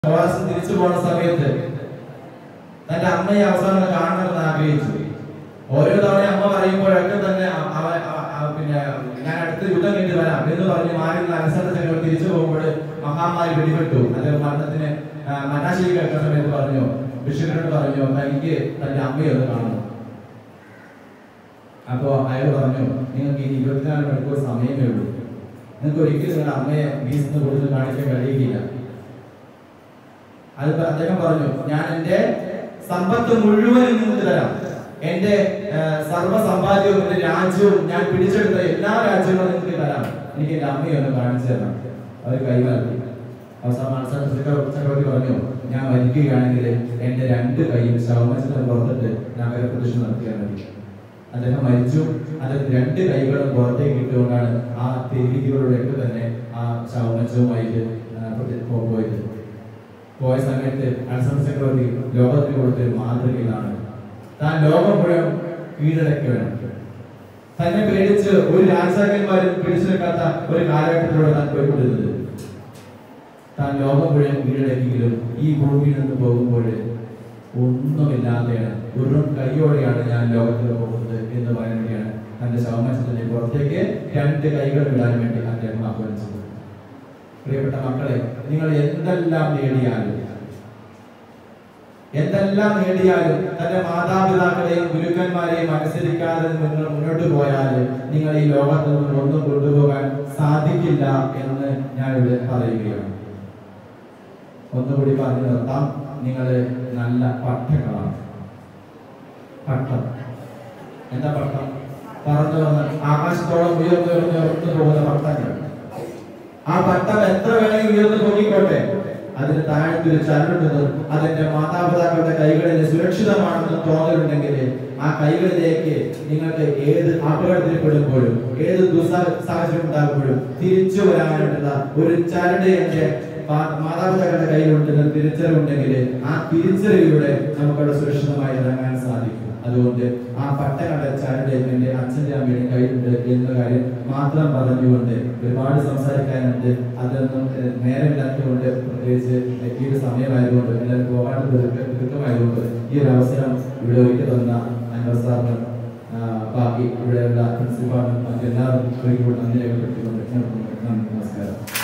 ബോവാസ് തിരിച്ചു പോണ സമയത്ത് തന്റെ അമ്മയെ അവസാനം കാണണമെന്ന് ആഗ്രഹിച്ചു ഓരോ തവണ അമ്മ പറയുമ്പോഴൊക്കെ തന്നെ അ- അവ- അവ- അവ- പിന്നെ ഞാൻ അടുത്ത യുദ്ധം കഴിഞ്ഞ് വരാം എന്ന് പറഞ്ഞ് മാറി നിന്ന് അലസന്റെ ചക്രവർത്തി തിരിച്ചു പോകുമ്പോൾ മഹാമാരി വെടിപെട്ടു അത് മരണത്തിന് ആ, മനാശിയിൽ കേൾക്കുന്ന സമയത്ത് പറഞ്ഞു ബിഷപ്പിനോട് പറഞ്ഞു തനിക്ക് തന്റെ അമ്മയെ ഒന്ന് കാണണം അപ്പോ അയാൾ പറഞ്ഞു നിങ്ങൾക്ക് ഇനി ഇരുപത്തിനാല് മണിക്കൂർ സമയമേ ഉള്ളൂ നിങ്ങൾക്ക് ഒരിക്കലും നിങ്ങളുടെ അമ്മയെ വീസിന്ന് കൊടുത്ത് കാണിക്കാൻ കഴിയുകയില്ല അത് പ- അദ്ദേഹം പറഞ്ഞു ഞാൻ എന്റെ സമ്പത്ത് മുഴുവൻ നിങ്ങൾക്ക് തരാം എന്റെ ആ, സർവ്വ സമ്പാദ്യവും എന്റെ രാജ്യവും ഞാൻ പിടിച്ചെടുത്ത എല്ലാ രാജ്യങ്ങളും നിങ്ങൾക്ക് തരാം എനിക്ക് എന്റെ അമ്മയെ ഒന്ന് കാണിച്ചു തരണം അവർ കൈമാറി അവസാനം അലക്സാണ്ടർ ചക്ര- ചക്രവർത്തി പറഞ്ഞു ഞാൻ മരിക്കുകയാണെങ്കിൽ എന്റെ രണ്ട് കൈയും ശവമത്സരം പുറത്തിട്ട് നഗരപ്രദക്ഷിണം നടത്തിയാൽ മതി അദ്ദേഹം മരിച്ചു അദ്ദേഹം രണ്ട് കൈകളും പുറത്തേക്ക് ഇട്ടുകൊണ്ടാണ് ആ തെരുവികളോടൊക്കെ തന്നെ ആ ശവമത്സവമായിട്ട് പോയത് പോയ സമയത്ത് അലക്സാണ്ടർ ചക്രവർത്തി ലോകത്തിന് കൊടുത്ത ഒരു മാതൃകയിലാണ് താൻ ലോകം മുഴുവൻ കീഴടക്കുകയാണ് തന്നെ പേടിച്ച് ഒരു രാജാക്കന്മാരും പിടിച്ചെടുക്കാത്ത ഒരു കാലഘട്ടത്തിലൂടെ താൻ പോയിക്കൊണ്ടിരുന്നത് താൻ ലോകം മുഴുവൻ കീഴടക്കിയെങ്കിലും ഈ ഭൂമിയിൽ നിന്ന് പോകുമ്പോൾ ഒന്നുമില്ലാതെയാണ് വെറും കൈയോടെയാണ് ഞാൻ ലോകത്തിൽ പോകുന്നത് എന്ന് പറയാൻ വേണ്ടിയാണ് തന്റെ ശവമത്സരത്തിന്റെ പുറത്തേക്ക് രണ്ട് കൈകൾ വിടാൻ വേണ്ടി അദ്ദേഹം ആഹ്വാനിച്ചത് പ്രിയപ്പെട്ട മക്കളെ നിങ്ങൾ എന്തെല്ലാം നേടിയാലും എന്തെല്ലാം നേടിയാലും തന്റെ മാതാപിതാക്കളെയും ഗുരുക്കന്മാരെയും അനുസരിക്കാതെ നിങ്ങൾ മുന്നോട്ട് പോയാൽ നിങ്ങൾ ഈ ലോകത്ത് നിന്ന് ഒന്നും കൊണ്ടുപോകാൻ സാധിക്കില്ല എന്ന് ഞാൻ ഇവിടെ പറയുകയാണ് ഒന്നുകൂടി പറഞ്ഞു നിർത്താം നിങ്ങൾ നല്ല പട്ടങ്ങളാണ് പട്ടം എന്താ പട്ടം പറന്നു വന്ന് ആകാശത്തോളം ഉയർന്നു ഉയർന്നു ഉയർന്നു പോകുന്ന പട്ടങ്ങൾ ആ പട്ടം എത്ര വേണമെങ്കിൽ ഉയർന്നു പൊങ്ങിക്കോട്ടെ അതിന് താഴത്ത് ഒരു ചരടുണ്ടെന്നും അതിന്റെ മാതാപിതാക്കളുടെ കൈകളിൽ സുരക്ഷിതമാണെന്ന് തോന്നലുണ്ടെങ്കിൽ ആ കൈകളിലേക്ക് നിങ്ങൾക്ക് ഏത് അപകടത്തിൽ പെടുമ്പോഴും ഏത് ദുസ്സാ സാഹചര്യം ഉണ്ടാകുമ്പോഴും തിരിച്ചു വരാനായിട്ടുള്ള ഒരു ചരട് എന്റെ മാ- മാതാപിതാക്കളുടെ കയ്യിലുണ്ടെന്ന് തിരിച്ചറിവുണ്ടെങ്കിൽ ആ തിരിച്ചറിവിലൂടെ നമുക്കവിടെ സുരക്ഷിതമായി ഇറങ്ങാൻ സാധിക്കും അതുകൊണ്ട് ആ പട്ടങ്ങളുടെ ചരട് എന്റെ അച്ഛന്റെ അമ്മയുടെ കയ്യിലുണ്ട് എന്ന കാര്യം മാത്രം പറഞ്ഞുകൊണ്ട് ഒരുപാട് സംസാരിക്കാനുണ്ട് അതൊന്നും ഏഹ്, നേരമില്ലാത്തതുകൊണ്ട് പ്രത്യേകിച്ച് ഈ ഒരു സമയമായതുകൊണ്ട് എല്ലാവരും പോകാൻ ദുഃഖമായതുകൊണ്ട് ഈ ഒരു അവസരം ഇവിടെ ഒരുക്കി തന്ന അൻവർ സാറിനും ആ, ബാക്കി ഇവിടെയുള്ള പ്രിൻസിപ്പാളിനും മറ്റെല്ലാവർക്കും ഒരിക്കൽ കൂടി നന്ദി രേഖപ്പെടുത്തിക്കൊണ്ട് നിർത്തുന്നു. നന്ദി നമസ്കാരം